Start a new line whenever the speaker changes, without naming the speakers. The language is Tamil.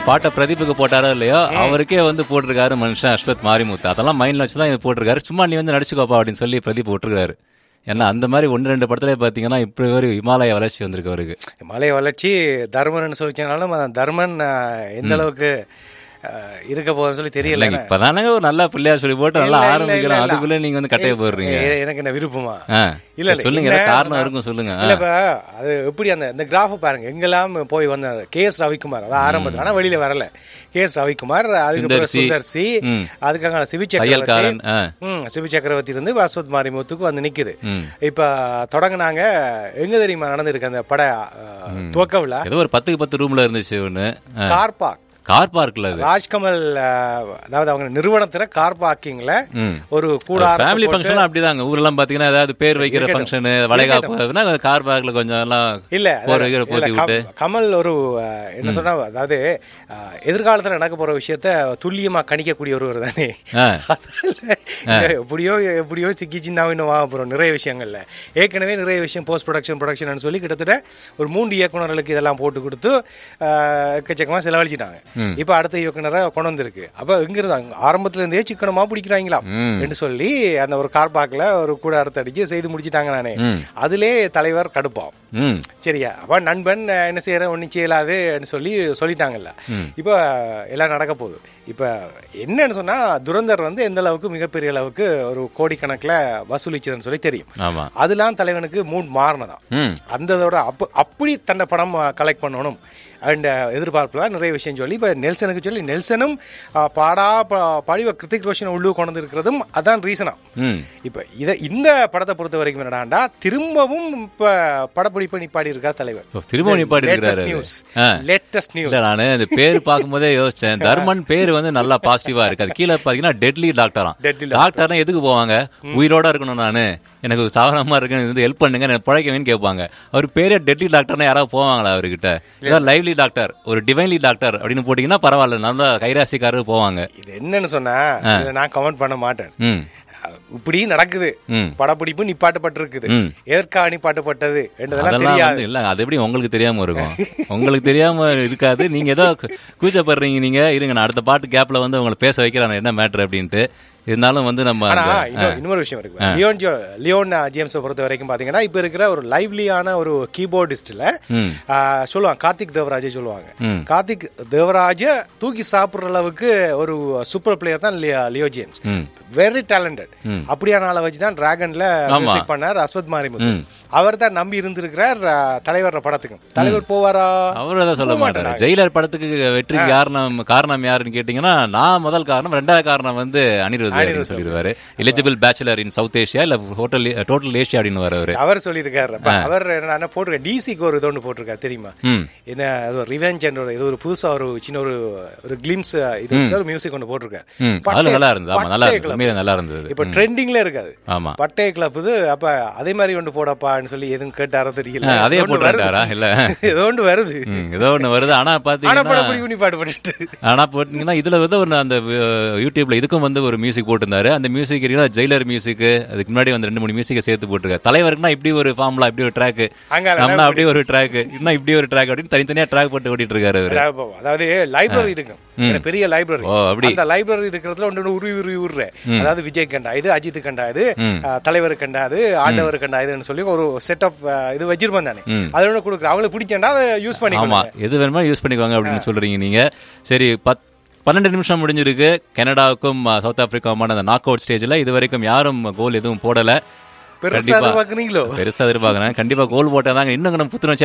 பாட்டை பிரதீப்புக்கு போட்டாரோ இல்லையோ அவருக்கே வந்து போட்டிருக்காரு மனுஷன் அஸ்வத் மாரிமுத்து அதெல்லாம் மைண்ட்ல வச்சு தான் இது போட்டிருக்காரு சும்மா நீ வந்து நடிச்சுக்கோப்பா அப்படின்னு சொல்லி பிரதீப் போட்டிருக்காரு ஏன்னா அந்த மாதிரி ஒன்று ரெண்டு படத்துல பாத்தீங்கன்னா இப்படி ஒரு இமாலய வளர்ச்சி வந்திருக்கு அவருக்கு
மலை வளர்ச்சி தர்மன் சொல்லிச்சனாலும் தர்மன் அஹ், எந்த அளவுக்கு அஹ், இருக்க போகுதுன்னு சொல்லி தெரியல
இல்லைங்க இப்பதானங்க ஒரு நல்ல பிள்ளையார் சொல்லி போட்டு நல்லா
இல்ல, இல்ல,
ஆரம்பிக்கிறோம்
இல்ல, இல்ல.
அதுக்குள்ள நீங்க வந்து கட்டைய போடுறீங்க
எ- எனக்கு என்ன விருப்பமா
ஆ.
இல்ல, இல்ல,
சொல்லுங்க
என்ன
ஏதாவது காரணம்
நான்-
இருக்கும் சொல்லுங்க ஆ.
இல்ல இப்ப அது எப்படி அந்த இந்த கிராஃப் பாருங்க எங்கெல்லாம் போய் வந்தார் கே எஸ் ரவிக்குமார் அதான் ஆரம்பத்தில் ஆனா வெளியில வரல கே எஸ் ரவிக்குமார் அதுக்கப்புறம்
சுந்தர்சி.
சுந்தர்சி
ம்.
அதுக்காக சிவி சக்கரவர்த்தி
தையல்காரன் ஆ.
ம் சிவி சக்கரவர்த்தி இருந்து அஸ்வத் மாரிமுத்துக்கு வந்து நிக்குது
ம்.
இப்ப தொடங்குனாங்க எங்க தெரியுமா நடந்திருக்கு அந்த பட அஹ், துவக்க விழா
ஏதோ ஒரு பத்துக்கு பத்து ரூம்ல இருந்துச்சு ஒண்ணு ஆ.
கார் பார்க்
கார் பார்க்ல அது
ராஜ்கமல் அஹ், அதாவது அவங்க நிறுவனத்துல கார் பார்க்கிங்ல
ம்.
ஒரு கூடாரம்
ஃபேமிலி ஃபங்க்ஷன் அப்படிதாங்க ஊர்லாம் பாத்தீங்கன்னா ஏதாவது பேர் வைக்கிற ஃபங்க்ஷன் வளைகாப்புனா கார் பார்க்ல கொஞ்சம் எல்லாம்
இல்ல
போற
அதாவது-
வைக்கிற
இல்ல,
போத்தி
கம்-
விட்டு
கமல் ஒரு அஹ், என்ன சொன்னா அதாவது அஹ், எதிர்காலத்துல நடக்க போற விஷயத்த துல்லியமா கணிக்கக்கூடிய ஒருவர் தானே
ஆ.
அதனால எப்படியோ எப்படியோ சிக்கி சின்னாவும் இன்னும் வாங்க போறோம் நிறைய விஷயங்கள்ல ஏற்கனவே நிறைய விஷயம் போஸ்ட் ப்ரொடக்ஷன் ப்ரொடக்ஷன் சொல்லி கிட்டத்தட்ட ஒரு மூன்று இயக்குனர்களுக்கு இதெல்லாம் போட்டு கொடுத்து அஹ், எக்கச்சக்கமா செலவழிச்சிட்டாங்க இப்ப அடுத்த இயக்குனரை கொண்டு வந்திருக்கு அப்ப எங்க இருந்தாங்க ஆரம்பத்துல இருந்தே சிக்கனமா பிடிக்கிறாங்களா
ம்.
என்று சொல்லி அந்த ஒரு கார் பார்க்ல ஒரு கூடாரத்தை அடிச்சு செய்து முடிச்சிட்டாங்க நானே
ம்.
அதிலே தலைவர் கடுப்பாகும்
ம்
சரியா அப்ப நண்பன் அஹ், என்ன செய்யற ஒன்றும் செய்யலாதுன்னு சொல்லி சொல்லிட்டாங்கல்ல இப்போ எல்லாம் நடக்க போகுது இப்போ என்னன்னு சொன்னா துரந்தர் வந்து எந்த அளவுக்கு மிகப்பெரிய அளவுக்கு ஒரு கோடிக்கணக்கில் வசூலிச்சதுன்னு சொல்லி தெரியும்
ஆமா
அதெல்லாம் தலைவனுக்கு மூட் மாறினதான்
ம்
அந்த இதோட அப் அப்படி தன்னை படம் கலெக்ட் பண்ணணும் அண்ட் எதிர்பார்ப்புல தான் நிறைய விஷயம் சொல்லி இப்போ நெல்சனுக்கு சொல்லி நெல்சனும் அஹ், பாடா ப- பாடி கிருத்திக் ரோஷன் உள்ளு கொண்டு வந்திருக்கிறதும் அதான் ரீசனா
ம்
இப்போ இதை இந்த படத்தை பொறுத்த வரைக்கும் என்னடாண்டா திரும்பவும் இப்போ படப்பிடிப்பு நிப்பாடி இருக்கா தலைவர்
ஓ, திரும்ப நிப்பாட்டி இருக்கிறாரு
நியூஸ்
ஆ.
லேட்டஸ்ட் நியூஸ்
இல்ல நானு இந்த பேர் பார்க்கும்போதே யோசிச்சேன் தர்மன் பேர் வந்து நல்லா பாசிட்டிவா இருக்கு அது கீழே பாத்தீங்கன்னா டெட்லி டாக்டராம்
Deadly
டாக்டர்னா எதுக்கு போவாங்க உயிரோட இருக்கணும் நானு எனக்கு சாவனமா இருக்கு இது ஹெல்ப் பண்ணுங்க எனக்கு பிழைக்கவேன்னு கேட்பாங்க அவர் பேரே டெட்லி டாக்டர்னா யாராவது போவாங்களா அவர்கிட்ட ஏதாவது லைவ்லி டாக்டர் ஒரு டிவைன்லி டாக்டர் அப்படின்னு போட்டீங்கன்னா பரவாயில்ல நல்லா கைராசிக்காரர் போவாங்க
இது என்னன்னு சொன்னா இதை நான் கமெண்ட் பண்ண மாட்டேன்
ம்
அஹ் இப்படி நடக்குது
ம்
படப்பிடிப்பு நிப்பாட்டப்பட்டிருக்குது
ம்.
எதற்காக நிப்பாட்டப்பட்டது என்றதெல்லாம்
அதெல்லாம்
தெரியாது
வந்து இல்ல அது எப்படி உங்களுக்கு தெரியாம இருக்கும் உங்களுக்கு தெரியாம இருக்காது நீங்க ஏதோ கு- கூச்சப்படுறீங்க நீங்க இருங்க நான் அடுத்த பாட்டு கேப்ல வந்து உங்களை பேச வைக்கிறேன் என்ன மேட்ரு அப்படின்ட்டு இருந்தாலும் வந்து நம்ம
ஆனா
அந்த
இன்னொரு இன்னொரு விஷயம் இருக்கு லியோன் ஜோ லியோன் ஜேம்ஸை பொறுத்த வரைக்கும் பாத்தீங்கன்னா இப்ப இருக்கிற ஒரு லைவ்லியான ஒரு கீபோர்டிஸ்ட்ல
ம்.
சொல்லுவாங்க கார்த்திக் தேவராஜே சொல்லுவாங்க
ம்.
கார்த்திக் தேவராஜ தூக்கி சாப்பிடுற அளவுக்கு ஒரு சூப்பர் பிளேயர் தான் லியோ- லியோ ஜேம்ஸ்
ம்.
வெரி டேலண்டட் அப்படியான ஆளை வச்சு தான் டிராகன்ல மியூசிக் பண்ணார் அஸ்வத் மாரிமுத்து அவர் தான் நம்பி இருந்திருக்கிறார் அஹ், தலைவர் படத்துக்கு தலைவர் போவாரா
அவரும் அதை சொல்ல மாட்டாரு ஜெயிலர் படத்துக்கு வெற்றிக்கு காரணம் காரணம் யாருன்னு கேட்டீங்கன்னா நான் முதல் காரணம் ரெண்டாவது காரணம் வந்து அனிருத் அப்படின்னு சொல்லிடுவாரு eligible bachelor in south Asia இல்ல ஹோட்டல் டோட்டல் ஏஷியா அப்படின்னு வரவர்
அவர் சொல்லியிருக்காரு அப்ப அவர் என்ன போட்டிருக்காரு டிசிக்கு ஒரு இது ஒன்று போட்டிருக்காரு தெரியுமா
ம்
என்ன அது ஒரு ரிவெஞ்ச் இது ஒரு புதுசா ஒரு சின்ன ஒரு ஒரு கிளிம்ஸ் இது வந்து ஒரு மியூசிக் ஒன்று போட்டிருக்காரு
ம் அதுல நல்லா இருந்தது ஆமா நல்லா இருந்தது உண்மையிலே நல்லா இருந்தது
இப்ப ட்ரெண்டிங்ல இருக்காது
ஆமா
பட்டே கிளப் இது அப்ப அதே மாதிரி ஒன்று போடப்பான்னு சொல்லி எதுவும் கேட்டாரோ தெரியல
ஆ, அதே
ஏதோ ஒண்ணு
போட்டுட்டாரா இல்ல
வருது. ஏதோ ஒன்று வருது
ம், ஏதோ ஒண்ணு வருது ஆனா
ஆனா
பாத்தீங்கன்னா
படம் பிடி பண்ணி பாட்டு பண்ணிட்டு
ஆனா போட்டீங்கன்னா இதுல வந்து ஒரு அந்த அஹ், யூடியூப்ல இதுக்கும் வந்து ஒரு மியூசிக் போட்டிருந்தாரு அந்த மியூசிக் ஜெயிலர் மியூசிக் அதுக்கு முன்னாடி வந்து ரெண்டு மூணு மியூசிக்கை சேர்த்து போட்டிருக்காரு தலைவருக்குன்னா இப்படி ஒரு ஃபார்ம்ல இப்படி ஒரு ட்ராக்
அங்கால
நம்மனா அப்படியே ஒரு ட்ராக் இன்னும் இப்படி ஒரு ட்ராக் அப்படின்னு தனித்தனியா ட்ராக் போட்டு ஓட்டிட்டு இருக்காரு அவரு
அதாவது அதாவது லைப்ரரி இருக்கும் எனக்கு பெரிய லைப்ரரி
ஓ, அப்படி.
அந்த லைப்ரரி இருக்கிறதுல ஒன்று ஒன்று உருவி உருவி உருறேன் அதாவது விஜய் கண்டா இது அஜித் கண்டா இது அஹ், தலைவர் கண்டா இது ஆண்டவர் கண்டா இதுன்னு சொல்லி ஒரு செட் ஆஃப் இது வச்சிருப்பேன் தானே அது ஒன்று கொடுக்குறேன் அவங்களுக்கு பிடிச்சேன்டா அதை யூஸ்
ஆமா
பண்ணிக்கலாம்
எது வேணுமோ யூஸ் பண்ணிக்குவாங்க அப்படின்னு சொல்றீங்க நீங்க சரி பத் பன்னெண்டு நிமிஷம் முடிஞ்சிருக்கு கனடாவுக்கும் அஹ், சவுத் ஆப்பிரிக்காவுமான அந்த நாக் அவுட் ஸ்டேஜ்ல இது வரைக்கும் யாரும் கோல் எதுவும் போடல
பெருசா
கண்டிப்பா.
எதிர்பார்க்குறீங்களோ
பெருசா எதிர்பார்க்கறேன் கண்டிப்பா கோல் போட்டாதாங்க இன்னும் நம்ம புத்துணர்ச்சி